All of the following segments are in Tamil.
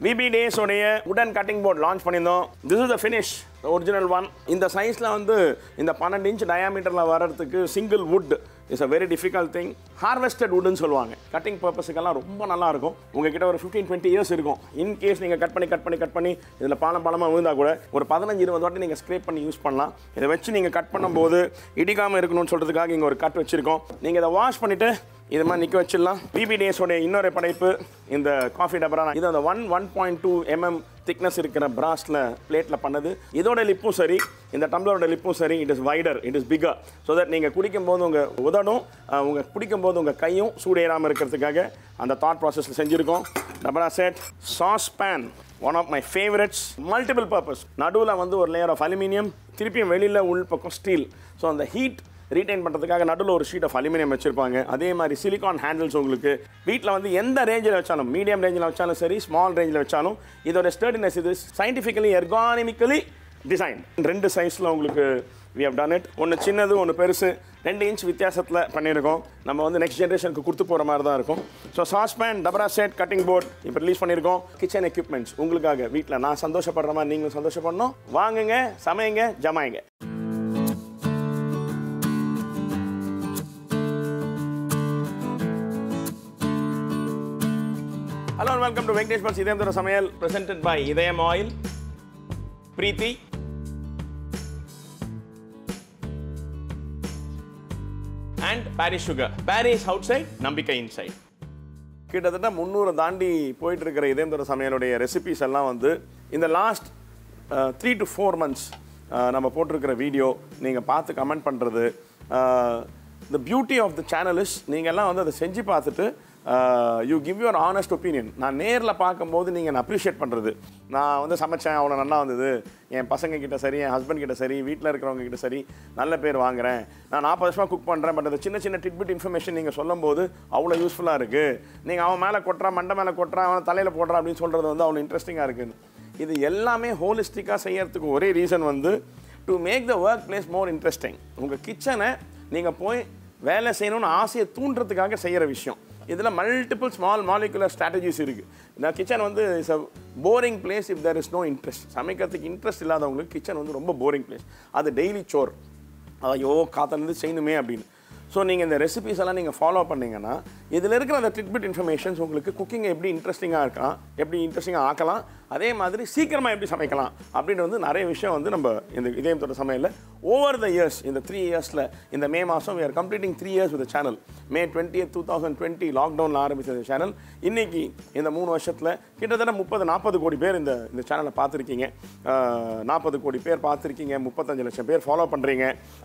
விபி டேஸ் உடைய உடன் கட்டிங் போர்ட் லான்ச் பண்ணியிருந்தோம் this is the finish original one இந்த சைஸில் வந்து இந்த பன்னெண்டு இன்ச் டயாமீட்டரில் வர்றதுக்கு single wood is a very difficult thing harvested வுட்னு சொல்லுவாங்க கட்டிங் பர்பஸுக்கெல்லாம் ரொம்ப நல்லா இருக்கும் உங்ககிட்ட ஒரு ஃபிஃப்டீன் டுவெண்ட்டி இயர்ஸ் இருக்கும் இன் கேஸ் நீங்கள் கட் பண்ணி கட் பண்ணி கட் பண்ணி இதில் பாலம் பாலமாக விழுந்தா கூட ஒரு பதினஞ்சு இருபது வாட்டி நீங்கள் ஸ்க்ரேப் பண்ணி யூஸ் பண்ணலாம் இதை வச்சு நீங்கள் கட் பண்ணும்போது இடிக்காமல் இருக்கணும்னு சொல்கிறதுக்காக இங்கே ஒரு கட் வச்சுருக்கோம் நீங்கள் இதை வாஷ் பண்ணிவிட்டு இது மாதிரி நிற்க வச்சிடலாம் பிபி டேஸோட இன்னொரு படைப்பு இந்த காஃபி டபரா இது அந்த one one point two MM thickness இருக்கிற பிராஸில் பிளேட்டில் பண்ணது இதோட லிப்பும் சரி இந்த டம்ளரோட லிப்பும் சரி it is wider it is bigger so that நீங்கள் குடிக்கும் போது உங்கள் உதடும் அஹ், உங்கள் குடிக்கும் போது உங்கள் கையும் சூடேறாமல் இருக்கிறதுக்காக அந்த தாட் ப்ராசஸில் செஞ்சுருக்கோம் டபரா set saucepan one of my favourites multiple purpose நடுவில் வந்து ஒரு லேயர் ஆஃப் அலுமினியம் திருப்பியும் வெளியில் உள் பக்கம் ஸ்டீல் ஸோ அந்த ஹீட் ரீடைன் பண்ணுறதுக்காக நடுவில் ஒரு ஷீட் ஆஃப் அலுமினியம் வச்சிருப்பாங்க அதே மாதிரி சிலிகான் ஹேண்டில்ஸ் உங்களுக்கு வீட்டில் வந்து எந்த ரேஞ்சில் வச்சாலும் மீடியம் ரேஞ்சில் வச்சாலும் சரி ஸ்மால் ரேஞ்சில் வச்சாலும் இதோட ஸ்டர்டினஸ் இது சயின்டிஃபிக்கலி எர்கானிமிக்கலி டிசைன் ரெண்டு சைஸில் உங்களுக்கு வி ஹவ் டன் இட் ஒன்று சின்னது ஒன்று பெருசு ரெண்டு இன்ச் வித்தியாசத்தில் பண்ணியிருக்கோம் நம்ம வந்து நெக்ஸ்ட் ஜென்ரேஷனுக்கு கொடுத்து போகிற மாதிரி தான் இருக்கும் ஸோ சாஸ்பேன் டபரா செட் கட்டிங் போர்ட் இப்போ ரிலீஸ் பண்ணியிருக்கோம் கிச்சன் எக்யூப்மெண்ட்ஸ் உங்களுக்காக வீட்டில் நான் சந்தோஷப்படுற மாதிரி நீங்களும் சந்தோஷப்படணும் வாங்குங்க சமையுங்க ஜமாயுங்க ஹலோ வெல்கம் டு வெங்கடேஷ் பல்ஸ் இதயம் தர சமையல் presented by Idhayam oil Preethi and Parry's sugar Parry's outside நம்பிக்கை இன்சைட் கிட்டத்தட்ட முந்நூறு தாண்டி போயிட்டு இருக்கிற இதயம் தர சமையலுடைய ரெசிபிஸ் எல்லாம் வந்து இந்த last three to four months நம்ம போட்டிருக்கிற வீடியோ நீங்கள் பார்த்து கமெண்ட் பண்ணுறது the beauty of the channel is நீங்கள் எல்லாம் வந்து அதை செஞ்சு பார்த்துட்டு you give your honest opinion நான் நேரில் பார்க்கும்போது நீங்கள் அப்ரிஷியேட் பண்ணுறது நான் வந்து சமைச்சேன் அவ்வளோ நல்லா வந்தது என் பசங்க கிட்ட சரி என் ஹஸ்பண்ட் கிட்ட சரி வீட்டில் இருக்கிறவங்க கிட்ட சரி நல்ல பேர் வாங்குறேன் நான் நாற்பது வருஷமாக குக் பண்ணுறேன் பட் அந்த சின்ன சின்ன டிட்பிட் இன்ஃபர்மேஷன் நீங்கள் சொல்லும்போது அவ்வளோ யூஸ்ஃபுல்லாக இருக்குது நீங்கள் அவன் மேலே கொட்டுறான் மண்டை மேலே கொட்டுறான் அவன் தலையில் போடுறான் அப்படின்னு சொல்கிறது வந்து அவ்வளோ இன்ட்ரெஸ்டிங்காக இருக்குது இது எல்லாமே ஹோலிஸ்டிக்காக செய்யறதுக்கு ஒரே ரீசன் வந்து to make the work place more interesting உங்கள் கிச்சனை நீங்கள் போய் வேலை செய்யணும்னு ஆசையை தூண்டுறதுக்காக செய்கிற விஷயம் இதில் மல்டிபிள் ஸ்மால் மாலிகுலர் ஸ்ட்ராட்டஜிஸ் இருக்குது இந்த கிச்சன் வந்து is a boring place if there is no interest சமைக்கிறதுக்கு இன்ட்ரெஸ்ட் இல்லாதவங்களுக்கு கிச்சன் வந்து ரொம்ப போரிங் பிளேஸ் அது டெய்லி சோர் ஐயோ காத்திருந்து செய்யணுமே அப்படின்னு ஸோ நீங்கள் இந்த ரெசிபிஸ் எல்லாம் நீங்கள் ஃபாலோ பண்ணீங்கன்னா இதில் இருக்கிற அந்த ட்ரிட்பிட் இன்ஃபர்மேஷன்ஸ் உங்களுக்கு குக்கிங் எப்படி இன்ட்ரெஸ்டிங்காக இருக்கலாம் எப்படி இன்ட்ரெஸ்டிங்காக ஆக்கலாம் அதே மாதிரி சீக்கிரமாக எப்படி சமைக்கலாம் அப்படின்னு வந்து நிறைய விஷயம் வந்து நம்ம இந்த இதயம் தொட்ட சமையலில் ஓவர் த இயர்ஸ் இந்த த்ரீ இயர்ஸில் இந்த மே மாதம் we are completing three years with channel May twenty two thousand twenty லாக்டவுனில் ஆரம்பிச்ச இந்த சேனல் இன்னைக்கு இந்த மூணு வருஷத்தில் கிட்டத்தட்ட முப்பது நாற்பது கோடி பேர் இந்த இந்த சேனலை பார்த்துருக்கீங்க நாற்பது கோடி பேர் பார்த்துருக்கீங்க முப்பத்தஞ்சு லட்சம் பேர் ஃபாலோ பண்ணுறீங்க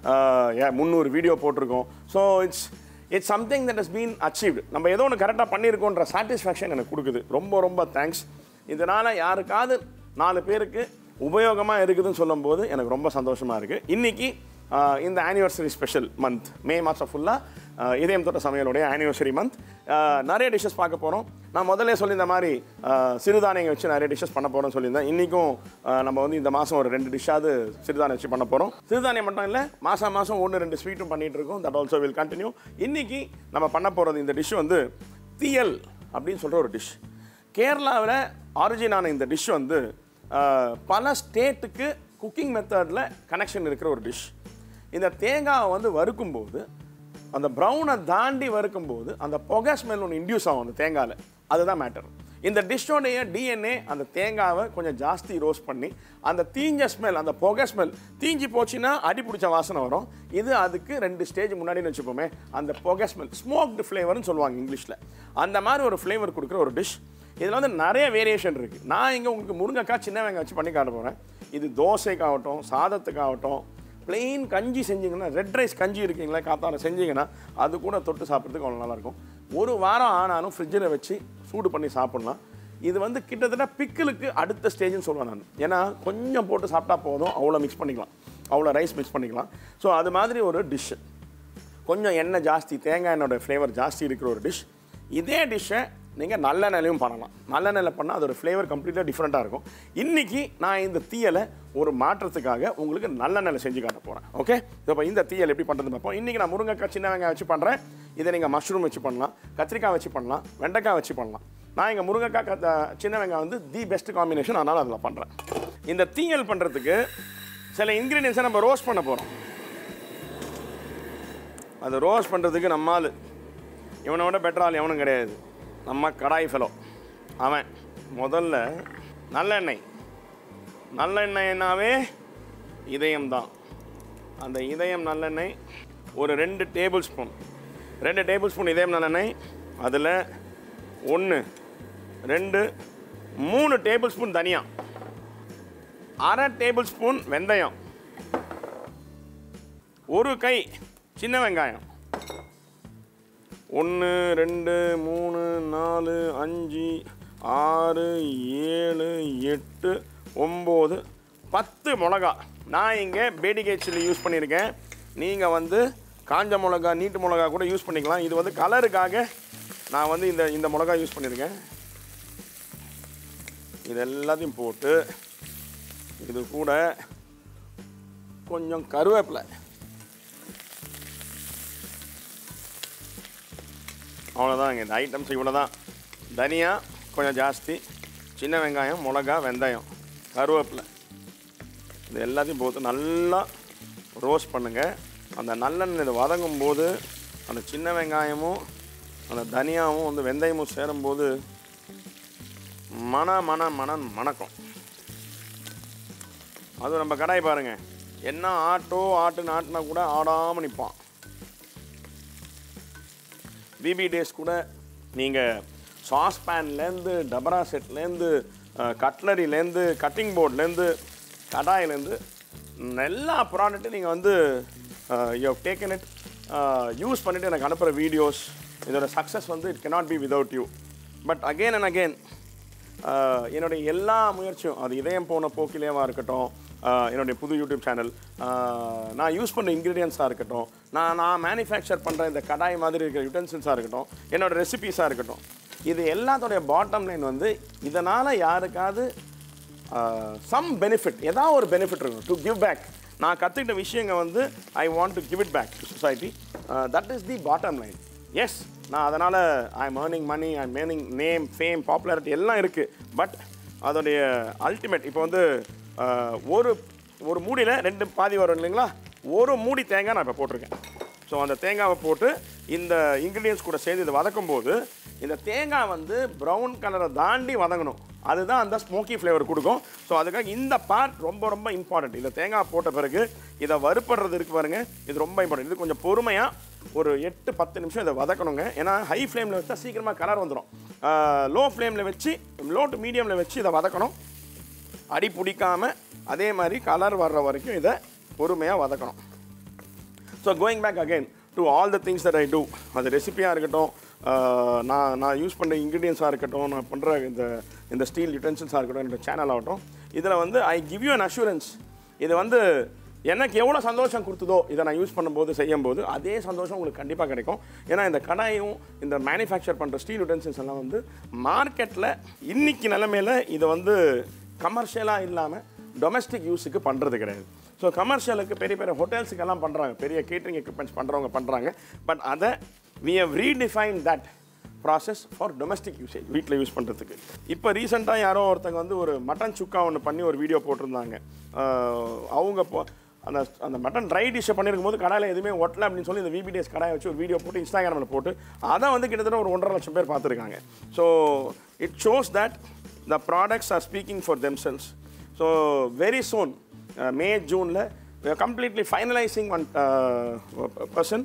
முந்நூறு வீடியோ போட்டிருக்கோம் so it's it's something that has been achieved நம்ம ஏதோ ஒன்று கரெக்டாக பண்ணியிருக்கோன்ற சாட்டிஸ்ஃபேக்ஷன் எனக்கு கொடுக்குது ரொம்ப ரொம்ப தேங்க்ஸ் இதனால் யாருக்காவது நாலு பேருக்கு உபயோகமாக இருக்குதுன்னு சொல்லும்போது எனக்கு ரொம்ப சந்தோஷமாக இருக்குது இன்றைக்கி இந்த ஆனிவர்சரி ஸ்பெஷல் மந்த் மே மாதம் ஃபுல்லாக இதயம் தொட்ட சமையலுடைய ஆனிவர்சரி மந்த் நிறைய டிஷ்ஷஸ் பார்க்க போகிறோம் நான் முதல்ல சொல்லியிருந்த மாதிரி ஆஹ், சிறுதானியங்கள் வச்சு நிறைய டிஷ்ஷஸ் பண்ண போகிறோம்னு சொல்லியிருந்தேன் இன்றைக்கும் நம்ம வந்து இந்த மாதம் ஒரு ரெண்டு டிஷ்ஷாவது சிறுதானியம் வச்சு பண்ண போகிறோம் சிறுதானியம் மட்டும் இல்லை மாதம் மாதம் ஒன்று ரெண்டு ஸ்வீட்டும் பண்ணிகிட்டு இருக்கோம் தட் ஆல்சோ வில் கண்டினியூ இன்றைக்கி நம்ம பண்ண போகிறது இந்த டிஷ் வந்து தீயல் அப்படின்னு சொல்கிற ஒரு டிஷ் கேரளாவில் ஆரிஜின் ஆன இந்த டிஷ் வந்து ஆஹ், பல ஸ்டேட்டுக்கு குக்கிங் மெத்தடில் கனெக்ஷன் இருக்கிற ஒரு டிஷ் இந்த தேங்காவை வந்து வறுக்கும்போது அந்த ப்ரௌனை தாண்டி வறுக்கும்போது அந்த புகை ஸ்மெல் ஒன்று இன்டியூஸ் ஆகும் அந்த தேங்காயில் அதுதான் மேட்டர் இந்த டிஷ்ஷோடைய டிஎன்ஏ அந்த தேங்காவை கொஞ்சம் ஜாஸ்தி ரோஸ்ட் பண்ணி அந்த தீஞ்ச ஸ்மெல் அந்த புகை ஸ்மெல் தீஞ்சு போச்சுன்னா அடி பிடிச்ச வாசனை வரும் இது அதுக்கு ரெண்டு ஸ்டேஜ் முன்னாடின்னு வச்சுப்போமே அந்த புகை ஸ்மெல் ஸ்மோக்டு ஃப்ளேவர்னு சொல்லுவாங்க இங்கிலீஷில் அந்த மாதிரி ஒரு ஃப்ளேவர் கொடுக்குற ஒரு டிஷ் இதில் வந்து நிறைய வேரியேஷன் இருக்குது நான் இங்கே உங்களுக்கு முருங்கைக்காய் சின்ன வெங்காயம் வச்சு பண்ணி காட்ட போகிறேன் இது தோசைக்காகட்டும் சாதத்துக்காகட்டும் plain கஞ்சி செஞ்சீங்கன்னா ரெட் ரைஸ் கஞ்சி இருக்கீங்களா காத்தால செஞ்சீங்கன்னா அது கூட தொட்டு சாப்பிட்றதுக்கு அவ்வளோ நல்லாயிருக்கும் ஒரு வாரம் ஆனாலும் ஃப்ரிட்ஜில் வச்சு சூடு பண்ணி சாப்பிட்லாம் இது வந்து கிட்டத்தட்ட பிக்கிளுக்கு அடுத்த ஸ்டேஜ்னு சொல்லுவேன் நான் ஏன்னா கொஞ்சம் போட்டு சாப்பிட்டா போதும் அவ்வளோ மிக்ஸ் பண்ணிக்கலாம் அவ்வளோ ரைஸ் மிக்ஸ் பண்ணிக்கலாம் ஸோ அது மாதிரி ஒரு டிஷ்ஷு கொஞ்சம் எண்ணெய் ஜாஸ்தி தேங்காய் எண்ணெயோட ஃப்ளேவர் ஜாஸ்தி இருக்கிற ஒரு டிஷ் இதே டிஷ்ஷை நீங்கள் நல்லெண்ணெயிலையும் பண்ணலாம் நல்லெண்ணெயில் பண்ணால் அதோட ஃப்ளேவர் கம்ப்ளீட்டாக டிஃப்ரெண்ட்டாக இருக்கும் இன்றைக்கி நான் இந்த தீயலை ஒரு மாற்றத்துக்காக உங்களுக்கு நல்லெண்ணெயில் செஞ்சு காட்ட போகிறேன் ஓகே இப்போ இந்த தீயல் எப்படி பண்ணுறது பார்ப்போம் இன்றைக்கி நான் முருங்கைக்காய் சின்ன வெங்காயம் வச்சு பண்ணுறேன் இதை நீங்கள் மஷ்ரூம் வச்சு பண்ணலாம் கத்திரிக்காய் வச்சு பண்ணலாம் வெண்டைக்காய் வச்சு பண்ணலாம் நான் இங்கே முருங்கைக்காய் கத்த சின்ன வெங்காயம் வந்து தி பெஸ்ட் காம்பினேஷன் அதனால் அதில் பண்ணுறேன் இந்த தீயல் பண்ணுறதுக்கு சில இன்க்ரீடியன்ஸை நம்ம ரோஸ்ட் பண்ண போகிறோம் அது ரோஸ்ட் பண்ணுறதுக்கு நம்மால் இவனை விட பெட்டர் ஆள் எவனும் கிடையாது நம்ம கடாய் ஃபெலோ அவன் முதல்ல நல்லெண்ணெய் நல்லெண்ணெய்னாவே இதயம்தான் அந்த இதயம் நல்லெண்ணெய் ஒரு ரெண்டு டேபிள் ஸ்பூன் ரெண்டு டேபிள் ஸ்பூன் இதயம் நல்லெண்ணெய் அதில் ஒன்று ரெண்டு மூணு டேபிள் ஸ்பூன் தனியா அரை டேபிள் ஸ்பூன் வெந்தயம் ஒரு கை சின்ன வெங்காயம் ஒன்று ரெண்டு மூணு நாலு அஞ்சு ஆறு ஏழு எட்டு ஒம்பது பத்து மிளகா நான் இங்கே பேடிகே சில்லி யூஸ் பண்ணியிருக்கேன் நீங்கள் வந்து காஞ்ச மிளகா நீட்டு மிளகா கூட யூஸ் பண்ணிக்கலாம் இது வந்து கலருக்காக நான் வந்து இந்த இந்த மிளகா யூஸ் பண்ணியிருக்கேன் இது எல்லாத்தையும் போட்டு இது கூட கொஞ்சம் கருவேப்பிலை அவ்வளோதாங்க இந்த ஐட்டம்ஸ் இவ்வளோ தான் தனியா கொஞ்சம் ஜாஸ்தி சின்ன வெங்காயம் மிளகா வெந்தயம் கருவேப்பிலை இது எல்லாத்தையும் போட்டு நல்லா ரோஸ்ட் பண்ணுங்கள் அந்த நல்லெண்ணெய் இது வதங்கும் போது அந்த சின்ன வெங்காயமும் அந்த தனியாவும் வந்து வெந்தயமும் சேரும்போது மன மன மன மணக்கும் அதுவும் நம்ம கடாய் பாருங்க என்ன ஆட்டோ ஆட்டுன்னு ஆட்டினா கூட ஆடாமல் நிற்பான் பிபி டேஸ் கூட நீங்கள் சாஸ்பேன்லேருந்து டபரா செட்லேருந்து கட்லரிலேருந்து கட்டிங் போர்ட்லேருந்து கடாயிலேருந்து எல்லா ப்ராடக்ட்டும் நீங்கள் வந்து you have taken it use பண்ணிவிட்டு எனக்கு அனுப்புகிற வீடியோஸ் இதோட சக்ஸஸ் வந்து it cannot be without you but again and again என்னுடைய எல்லா முயற்சியும் அது இதயம் போன போக்கிலேவா இருக்கட்டும் ஆஹ் என்னுடைய புது யூடியூப் சேனல் நான் யூஸ் பண்ண இன்க்ரீடியன்ஸாக இருக்கட்டும் நான் நான் மேனுஃபேக்சர் பண்ணுற இந்த கடாய் மாதிரி இருக்கிற யூட்டன்சில்ஸாக இருக்கட்டும் என்னோட ரெசிபீஸாக இருக்கட்டும் இது எல்லாத்தோடைய பாட்டம் லைன் வந்து இதனால் யாருக்காவது சம் பெனிஃபிட் ஏதாவது ஒரு பெனிஃபிட் இருக்கும் டு கிவ் பேக் நான் கற்றுக்கிட்ட விஷயங்கள் வந்து I want to give it back to society that is the bottom line yes நான் அதனால் I am earning money I am earning name fame popularity எல்லாம் இருக்குது பட் அதோடைய அல்டிமேட் இப்போ வந்து ஆஹ், ஒரு ஒரு மூடியில் ரெண்டு பாதி வரும் இல்லைங்களா ஒரு மூடி தேங்காய் நான் இப்போ போட்டிருக்கேன் ஸோ அந்த தேங்காவை போட்டு இந்த இன்க்ரீடியன்ஸ் கூட சேர்ந்து இதை வதக்கும் போது இந்த தேங்காய் வந்து ப்ரௌன் கலரை தாண்டி வதங்கணும் அதுதான் அந்த ஸ்மோக்கி ஃப்ளேவர் கொடுக்கும் ஸோ அதுக்காக இந்த பார்ட் ரொம்ப ரொம்ப இம்பார்ட்டன்ட் இந்த தேங்காய் போட்ட பிறகு இதை வறுப்படுறது இருக்கு பாருங்க இது ரொம்ப இம்பார்ட்டன்ட் இது கொஞ்சம் பொறுமையாக ஒரு எட்டு பத்து நிமிஷம் இதை வதக்கணுங்க ஏன்னா ஹை ஃப்ளேமில் வச்சா சீக்கிரமாக கலர் வந்துடும் லோ ஃப்ளேமில் வச்சு லோ டு மீடியமில் வச்சு இதை வதக்கணும் அடி பிடிக்காம அதே மாதிரி கலர் வர்ற வரைக்கும் இதை பொறுமையாக வதக்கணும் so going back again to all the things that I do அது ரெசிபியாக இருக்கட்டும் ஆஹ் நான் நான் யூஸ் பண்ணுற இன்க்ரீடியன்ஸாக இருக்கட்டும் நான் பண்ணுற இந்த இந்த ஸ்டீல் யூட்டன்சில்ஸாக இருக்கட்டும் என்னோட சேனல் ஆகட்டும் இதில் வந்து I give you an assurance இது வந்து எனக்கு எவ்வளோ சந்தோஷம் கொடுத்ததோ இதை நான் யூஸ் பண்ணும்போது செய்யும்போது அதே சந்தோஷம் உங்களுக்கு கண்டிப்பாக கிடைக்கும் ஏன்னா இந்த கடாயும் இந்த மேனுஃபேக்சர் பண்ணுற ஸ்டீல் யூட்டன்சில்ஸ் எல்லாம் வந்து மார்க்கெட்டில் இன்னைக்கு நிலைமையில் இதை வந்து கமர்ஷியலாக இல்லாமல் டொமஸ்டிக் யூஸுக்கு பண்ணுறது கிடையாது ஸோ கமர்ஷியலுக்கு பெரிய பெரிய ஹோட்டல்ஸுக்கெல்லாம் பண்ணுறாங்க பெரிய கேட்டரிங் எக்யூப்மெண்ட்ஸ் பண்ணுறவங்க பண்ணுறாங்க பட் அதை we have redefine that process for domestic usage வீட்டில் யூஸ் பண்ணுறதுக்கு இப்போ ரீசெண்டாக யாரோ ஒருத்தங்க வந்து ஒரு மட்டன் சுக்கா ஒன்று பண்ணி ஒரு வீடியோ போட்டிருந்தாங்க ஆஹ் அவங்க போ அந்த அந்த மட்டன் ட்ரை டிஷ்ஷை பண்ணியிருக்கும் போது கடாயில் எதுவுமே ஒட்டல அப்படின்னு சொல்லி இந்த விபிடிஎஸ் கடாயை வச்சு ஒரு வீடியோ போட்டு இன்ஸ்டாகிராமில் போட்டு அதை வந்து கிட்டத்தட்ட ஒரு ஒன்றரை லட்சம் பேர் பார்த்துருக்காங்க so it shows that the products are speaking for themselves so very soon May ஜூனில் கம்ப்ளீட்லி ஃபைனலைசிங் ஒன் பர்சன்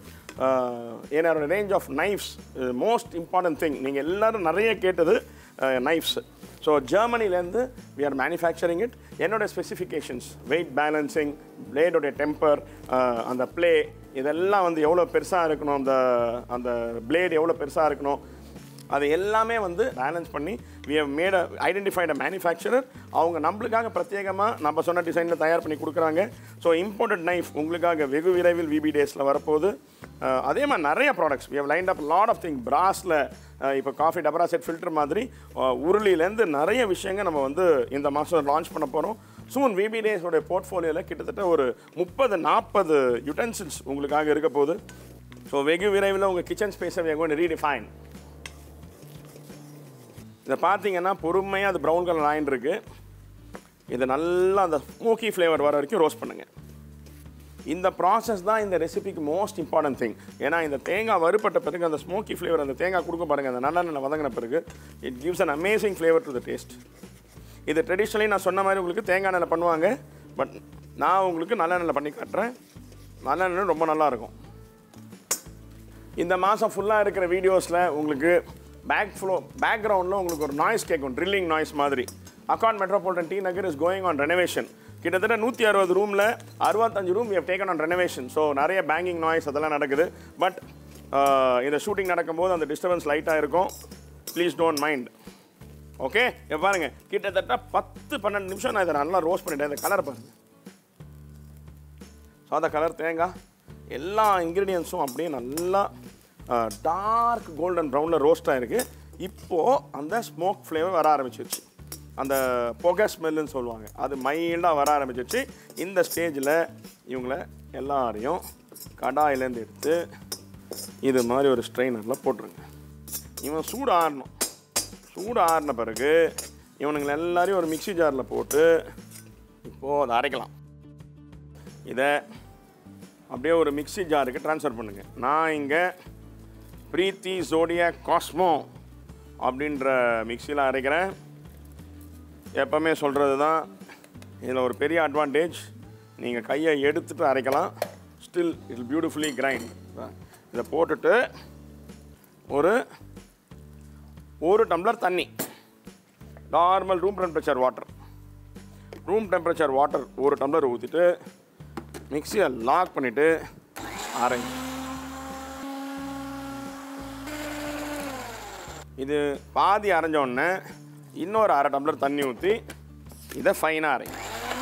என்னோட range of knives most important thing நீங்கள் எல்லாரும் நிறைய கேட்டது நைஃப்ஸ் ஸோ ஜெர்மனிலேருந்து வி ஆர் மேனுஃபேக்சரிங் இட் என்னோட ஸ்பெசிஃபிகேஷன்ஸ் வெயிட் பேலன்சிங் பிளேடோடைய டெம்பர் அந்த ப்ளே இதெல்லாம் வந்து எவ்வளோ பெருசாக இருக்கணும் அந்த அந்த பிளேடு எவ்வளோ பெருசாக இருக்கணும் அது எல்லாமே வந்து பேலன்ஸ் பண்ணி we have made identified a manufacturer அவங்க நம்மளுக்காக பிரத்யேகமாக நம்ம சொன்ன டிசைனில் தயார் பண்ணி கொடுக்குறாங்க ஸோ இம்போர்ட்டட் நைஃப் உங்களுக்காக வெகு விரைவில் விபி டேஸில் வரப்போகுது அஹ், அதே மாதிரி நிறைய products we have lined up lot of thing பிராஸில் இப்போ காஃபி டபரா செட் ஃபில்டர் மாதிரி அஹ், உருளிலேருந்து நிறைய விஷயங்கள் நம்ம வந்து இந்த மாதம் லான்ச் பண்ண போகிறோம் சூன் விபி டேஸோடைய போர்ட்ஃபோலியோவில் கிட்டத்தட்ட ஒரு முப்பது நாற்பது யுட்டன்சில்ஸ் உங்களுக்காக இருக்க போகுது ஸோ வெகு விரைவில் உங்கள் கிச்சன் ஸ்பேஸை ரீடிஃபைன் இதை பார்த்தீங்கன்னா பொறுமையாக அது ப்ரௌன் கலர் ஆயின்னு இருக்கு இதை நல்லா அந்த ஸ்மோக்கி ஃப்ளேவர் வர வரைக்கும் ரோஸ்ட் பண்ணுங்கள் இந்த ப்ராசஸ் தான் இந்த ரெசிபிக்கு மோஸ்ட் இம்பார்ட்டன்ட் திங் ஏன்னா இந்த தேங்காய் வறுப்பட்ட பிறகு அந்த ஸ்மோக்கி ஃப்ளேவர் அந்த தேங்காய் கொடுக்க பாருங்க அந்த நல்லெண்ணெய் வதங்கின பிறகு it gives an amazing flavour to the taste இது ட்ரெடிஷ்னலி நான் சொன்ன மாதிரி உங்களுக்கு தேங்காய் எண்ணெயில் பண்ணுவாங்க பட் நான் உங்களுக்கு நல்லெண்ணெயில் பண்ணி காட்டுறேன் நல்லெண்ணெய் ரொம்ப நல்லா இருக்கும் இந்த மாதம் ஃபுல்லாக இருக்கிற வீடியோஸில் உங்களுக்கு பேக் ஃப்ளோ பேக்ரவுண்டில் உங்களுக்கு ஒரு நாய்ஸ் கேட்கும் ட்ரில்லிங் நாய்ஸ் மாதிரி அக்கான் metropolitan T Nagar is going on renovation கிட்டத்தட்ட நூற்றி அறுபது ரூமில் அறுபத்தஞ்சு room have taken on renovation so நிறைய பேங்கிங் நாய்ஸ் அதெல்லாம் நடக்குது பட் இந்த ஷூட்டிங் நடக்கும்போது அந்த டிஸ்டர்பன்ஸ் லைட்டாக இருக்கும் ப்ளீஸ் டோன்ட் மைண்ட் ஓகே பாருங்க கிட்டத்தட்ட பத்து பன்னெண்டு நிமிஷம் நான் இதை நல்லா ரோஸ்ட் பண்ணிட்டேன் இந்த கலர் பாருங்க சாதா கலர் தேங்காய் எல்லா இன்க்ரீடியன்ஸும் அப்படியே நல்லா டார்க் கோல்டன் ப்ரௌனில் ரோஸ்ட் ஆகிருக்கு இப்போது அந்த ஸ்மோக் ஃப்ளேவர் வர ஆரம்பிச்சிருச்சு அந்த புகை ஸ்மெல்லுன்னு சொல்லுவாங்க அது மைல்டாக வர ஆரம்பிச்சிருச்சு இந்த ஸ்டேஜில் இவங்கள எல்லாரையும் கடாயிலேருந்து எடுத்து இது மாதிரி ஒரு ஸ்ட்ரெயினரில் போட்டுருங்க இவன் சூடு ஆறணும் சூடு ஆறின பிறகு இவனுங்களை எல்லாரையும் ஒரு மிக்ஸி ஜாரில் போட்டு இப்போது அதை அரைக்கலாம் இதை அப்படியே ஒரு மிக்ஸி ஜாருக்கு ட்ரான்ஸ்ஃபர் பண்ணுங்கள் நான் இங்கே பிரீத்தி ஜோடியா காஸ்மோ அப்படின்ற மிக்சியில் அரைக்கிறேன் எப்போவுமே சொல்கிறது தான் இதில் ஒரு பெரிய அட்வான்டேஜ் நீங்கள் கையை எடுத்துட்டு அரைக்கலாம் ஸ்டில் இட் பியூட்டிஃபுல்லி கிரைண்ட் இதை போட்டுட்டு ஒரு ஒரு டம்ளர் தண்ணி normal room temperature water room temperature water ஒரு டம்ளர் ஊற்றிட்டு மிக்சியை லாக் பண்ணிவிட்டு அரைங்க இது பாதி அரைஞ்ச உடனே இன்னொரு அரை டம்ளர் தண்ணி ஊற்றி இதை ஃபைனாக அரைங்க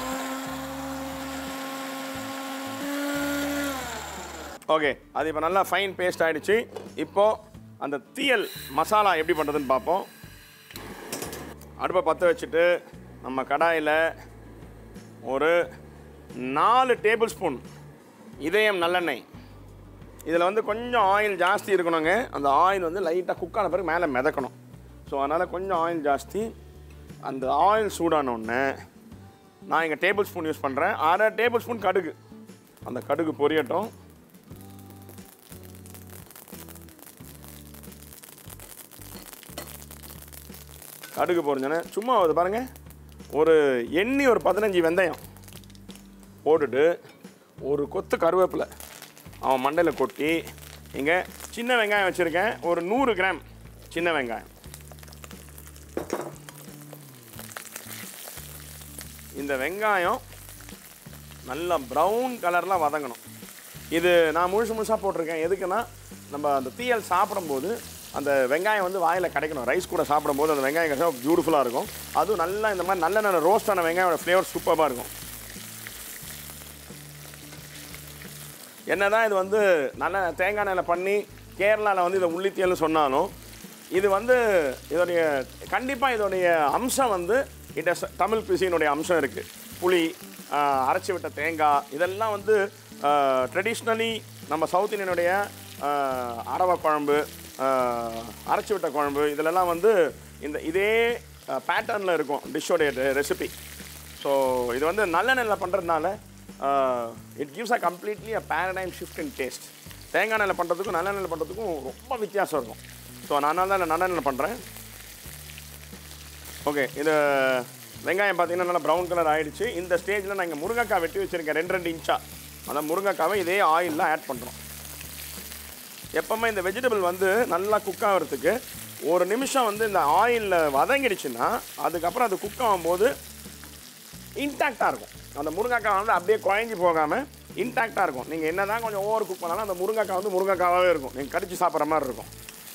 ஓகே அது இப்போ நல்லா ஃபைன் பேஸ்ட் ஆயிடுச்சு இப்போது அந்த தீயல் மசாலா எப்படி பண்ணுறதுன்னு பார்ப்போம் அடுப்பை பற்ற வச்சுட்டு நம்ம கடாயில் ஒரு நாலு டேபிள் ஸ்பூன் இதயம் நல்லெண்ணெய் இதில் வந்து கொஞ்சம் ஆயில் ஜாஸ்தி இருக்கணுங்க அந்த ஆயில் வந்து லைட்டாக குக் ஆன பிறகு மேலே மிதக்கணும் ஸோ அதனால் கொஞ்சம் ஆயில் ஜாஸ்தி அந்த ஆயில் சூடான உடனே நான் இங்கே டேபிள் ஸ்பூன் யூஸ் பண்ணுறேன் அரை டேபிள் ஸ்பூன் கடுகு அந்த கடுகு பொரியட்டும் கடுகு பொரிஞ்சோன்னே சும்மா அது பாருங்கள் ஒரு எண்ணி ஒரு பதினஞ்சு வெந்தயம் போட்டுட்டு ஒரு கொத்து கருவேப்பிலை அவன் மண்டையில் கொட்டி இங்கே சின்ன வெங்காயம் வச்சுருக்கேன் ஒரு நூறு கிராம் சின்ன வெங்காயம் இந்த வெங்காயம் நல்லா ப்ரௌன் கலரில் வதங்கணும் இது நான் முழுசு முழுசாக போட்டிருக்கேன் எதுக்குன்னா நம்ம அந்த தீயல் சாப்பிடும்போது அந்த வெங்காயம் வந்து வாயில் கிடைக்கணும் ரைஸ் கூட சாப்பிடும்போது அந்த வெங்காயம் கிடைச்சா பியூட்டிஃபுல்லாக இருக்கும் அதுவும் நல்லா இந்த மாதிரி நல்ல நல்ல ரோஸ்டான வெங்காயோட ஃப்ளேவர் சூப்பராக இருக்கும் என்னதான் இது வந்து நல்ல தேங்காய் எண்ணெயில் பண்ணி கேரளாவில் வந்து இதை உள்ளித்தியல்னு சொன்னாலும் இது வந்து இதோடைய கண்டிப்பாக இதோடைய அம்சம் வந்து இட்ட தமிழ் பிசினுடைய அம்சம் இருக்குது புளி ஆஹ், அரைச்சி விட்ட தேங்காய் இதெல்லாம் வந்து ட்ரெடிஷ்னலி நம்ம சவுத் இந்தியனுடைய ஆஹ், அரவ குழம்பு ஆஹ், அரைச்சி விட்ட குழம்பு இதிலெல்லாம் வந்து இந்த இதே பேட்டர்னில் இருக்கும் டிஷ்ஷோடைய ரெசிபி ஸோ இது வந்து நல்லெண்ணெயில் பண்ணுறதுனால it gives a completely a paradigm shift in taste தேங்காய் எண்ணெயில் பண்ணுறதுக்கும் நல்லெண்ணெயில் பண்ணுறதுக்கும் ரொம்ப வித்தியாசம் இருக்கும் ஸோ நான் அதனால தான் நல்லெண்ணெயில் பண்ணுறேன் ஓகே இது வெங்காயம் பார்த்தீங்கன்னா நல்லா ப்ரௌன் கலர் ஆயிடுச்சு இந்த ஸ்டேஜில் நான் இங்கே முருங்கைக்காய் வெட்டி வச்சுருக்கேன் ரெண்டு ரெண்டு இன்ச்சா அந்த முருங்கைக்காவை இதே ஆயிலில் ஆட் பண்ணுறோம் எப்பவுமே இந்த வெஜிடபிள் வந்து நல்லா குக் ஆகிறதுக்கு ஒரு நிமிஷம் வந்து இந்த ஆயிலில் வதங்கிடுச்சுன்னா அதுக்கப்புறம் அது குக் ஆகும்போது இன்டாக்டாக இருக்கும் அந்த முருங்கைக்காய் வந்து அப்படியே குழஞ்சி போகாமல் இன்டாக்டாக இருக்கும் நீங்கள் என்ன தான் கொஞ்சம் ஓவர் குக் பண்ணாலும் அந்த முருங்கைக்காய் வந்து முருங்கைக்காவாகவே இருக்கும் நீங்கள் கடிச்சு சாப்பிட்ற மாதிரி இருக்கும்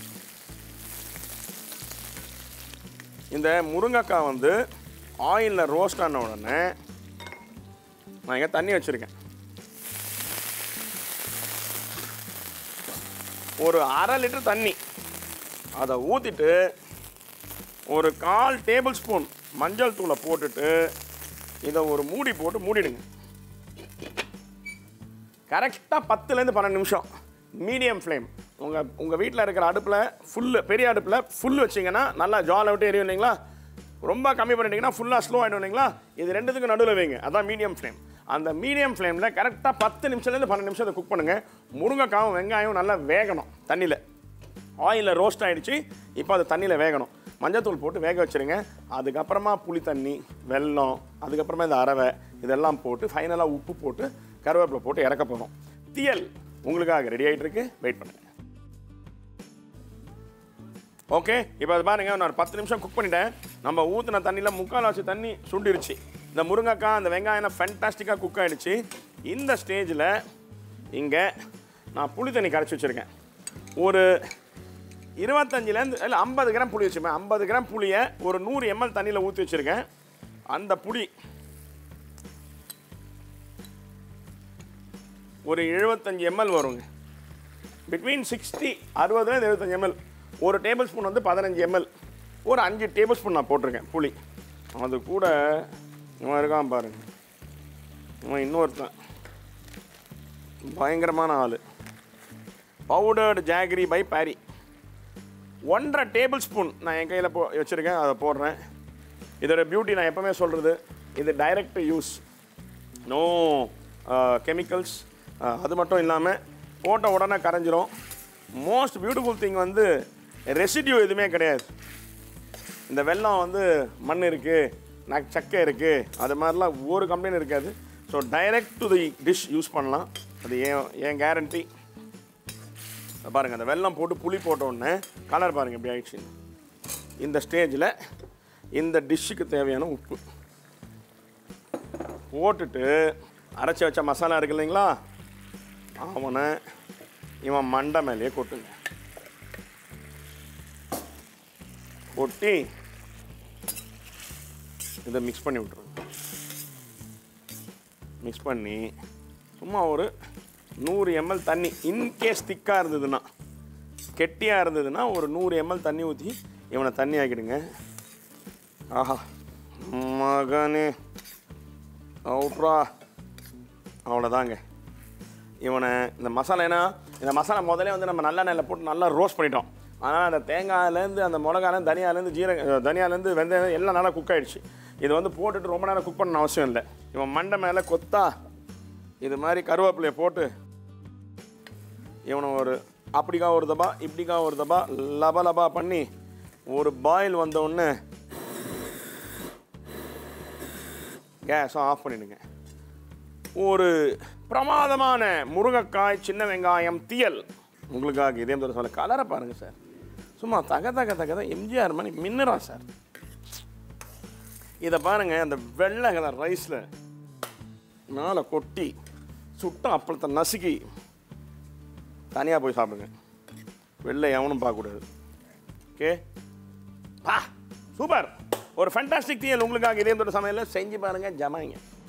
இந்த முருங்கைக்காய் வந்து ஆயிலில் ரோஸ்ட் ஆன உடனே நான் இங்கே தண்ணி வச்சுருக்கேன் ஒரு அரை லிட்டர் தண்ணி அதை ஊற்றிட்டு ஒரு கால் டேபிள் ஸ்பூன் மஞ்சள் தூளை போட்டுட்டு இதை ஒரு மூடி போட்டு மூடிடுங்க கரெக்டாக பத்துலேருந்து பன்னெண்டு நிமிஷம் மீடியம் ஃப்ளேம் உங்கள் உங்கள் வீட்டில் இருக்கிற அடுப்பில் ஃபுல்லு பெரிய அடுப்பில் ஃபுல் வச்சிங்கன்னா நல்லா ஜாலை விட்டு எரியும் இல்லைங்களா ரொம்ப கம்மி பண்ணிட்டீங்கன்னா ஃபுல்லாக ஸ்லோ ஆகிடும் இல்லைங்களா இது ரெண்டுத்துக்கும் நடுவில் வைங்க அதான் மீடியம் ஃப்ளேம் அந்த மீடியம் ஃப்ளேமில் கரெக்டாக பத்து நிமிஷத்துலேருந்து பன்னெண்டு நிமிஷம் அதை குக் பண்ணுங்கள் முருங்கைக்காவும் வெங்காயம் நல்லா வேகணும் தண்ணியில் ஆயிலில் ரோஸ்ட் ஆகிடுச்சு இப்போ அது தண்ணியில் வேகணும் மஞ்சத்தூள் போட்டு வேக வச்சுருங்க அதுக்கப்புறமா புளி தண்ணி வெல்லம் அதுக்கப்புறமா இந்த அரவை இதெல்லாம் போட்டு ஃபைனலாக உப்பு போட்டு கருவேப்பிலை போட்டு இறக்க போகிறோம் தியல் உங்களுக்காக ரெடி ஆகிட்டு இருக்கு வெயிட் பண்ணுங்க ஓகே இப்போ அது பாருங்க நான் ஒரு பத்து நிமிஷம் குக் பண்ணிட்டேன் நம்ம ஊற்றின தண்ணியில் முக்கால் வச்சு தண்ணி சுண்டிருச்சு இந்த முருங்கைக்காய் அந்த வெங்காயம் ஃபேண்டாஸ்டிக்காக குக் ஆகிடுச்சு இந்த ஸ்டேஜில் இங்கே நான் புளி தண்ணி கரைச்சி வச்சுருக்கேன் ஒரு இருபத்தஞ்சிலேருந்து இல்லை ஐம்பது கிராம் புளி வச்சுப்பேன் ஐம்பது கிராம் புளியை ஒரு நூறு எம்எல் தண்ணியில் ஊற்றி வச்சுருக்கேன் அந்த புளி ஒரு எழுபத்தஞ்சு எம்எல் வருங்க பிட்வீன் சிக்ஸ்டி அறுபதுலேருந்து எழுபத்தஞ்சு எம்எல் ஒரு டேபிள் ஸ்பூன் வந்து பதினஞ்சு எம்எல் ஒரு அஞ்சு டேபிள் ஸ்பூன் நான் போட்டிருக்கேன் புளி அது கூட இவன் இருக்கான் பாருங்க இவன் இன்னொருத்தன் பயங்கரமான ஆள் பவுடர்டு ஜாகரி பை பாரி ஒன்றரை டேபிள் ஸ்பூன் நான் என் கையில் போ வச்சுருக்கேன் அதை போடுறேன் இதோட பியூட்டி நான் எப்போவுமே சொல்கிறது இது டைரக்ட் யூஸ் நோ கெமிக்கல்ஸ் அது மட்டும் இல்லாமல் போட்ட உடனே கரைஞ்சிரும் மோஸ்ட் பியூட்டிஃபுல் திங் வந்து ரெசிடியூ எதுவுமே கிடையாது இந்த வெல்லம் வந்து மண் இருக்குது நக் சக்கை இருக்குது அது மாதிரிலாம் ஒரு கம்ப்ளைண்ட் இருக்காது so direct to the dish use பண்ணலாம் அது ஏன் என் கேரண்டி பாருங்கள் அந்த வெல்லம் போட்டு புளி போட்ட உடனே கலர் பாருங்கள் எப்படி ஆயிடுச்சு இந்த ஸ்டேஜில் இந்த டிஷ்ஷுக்கு தேவையான உப்பு போட்டுட்டு அரைச்சி வச்ச மசாலா இருக்கு இல்லைங்களா அவனை இவன் மண்டை மேலேயே கொட்டுங்க கொட்டி இதை மிக்ஸ் பண்ணி விட்ருங்க மிக்ஸ் பண்ணி சும்மா ஒரு நூறு எம்எல் தண்ணி இன்கேஸ் திக்காக இருந்ததுன்னா கெட்டியாக இருந்ததுன்னா ஒரு நூறு எம்எல் தண்ணி ஊற்றி இவனை தண்ணி ஆக்கிடுங்க ஆஹா மகனே அவுட்ரா அவ்வளோதாங்க இவனை இந்த மசாலா ஏன்னா இந்த மசாலா முதல்ல வந்து நம்ம நல்லெண்ணெயில் போட்டு நல்லா ரோஸ்ட் பண்ணிட்டோம் ஆனால் அந்த தேங்காயிலேருந்து அந்த மிளகாலேருந்து தனியாலேருந்து ஜீரக தனியாலேருந்து வெந்தயம் எல்லாம் நல்லா குக் ஆயிடுச்சு இது வந்து போட்டுட்டு ரொம்ப நேரம் குக் பண்ண அவசியம் இல்லை இவன் மண்டை மேலே கொத்தா இது மாதிரி கருவேப்பிலையை போட்டு இவனை ஒரு அப்படிக்கா ஒரு தபா இப்படிக்கா ஒரு தபா லப லபா பண்ணி ஒரு பாயில் வந்த உடனே கேஸும் ஆஃப் பண்ணிடுங்க ஒரு பிரமாதமான முருங்கைக்காய் சின்ன வெங்காயம் தியல் உங்களுக்காக இதே மாதிரி சொல்ல கலரை பாருங்கள் சார் சும்மா தக தக தக தான் எம்ஜிஆர் மணி மின்னுறா சார் இதை பாருங்கள் அந்த வெள்ளை கலர் ரைஸில் மேலே கொட்டி சுட்ட அப்பளத்தை நசுக்கி தனியாக போய் சாப்பிடுங்க வெளில எவனும் பார்க்கக்கூடாது ஓகே பா சூப்பர் ஒரு ஃபேண்டாஸ்டிக் தீயல் உங்களுக்காக இதே மாதிரி சமையலில் செஞ்சு பாருங்கள் ஜமாயிங்க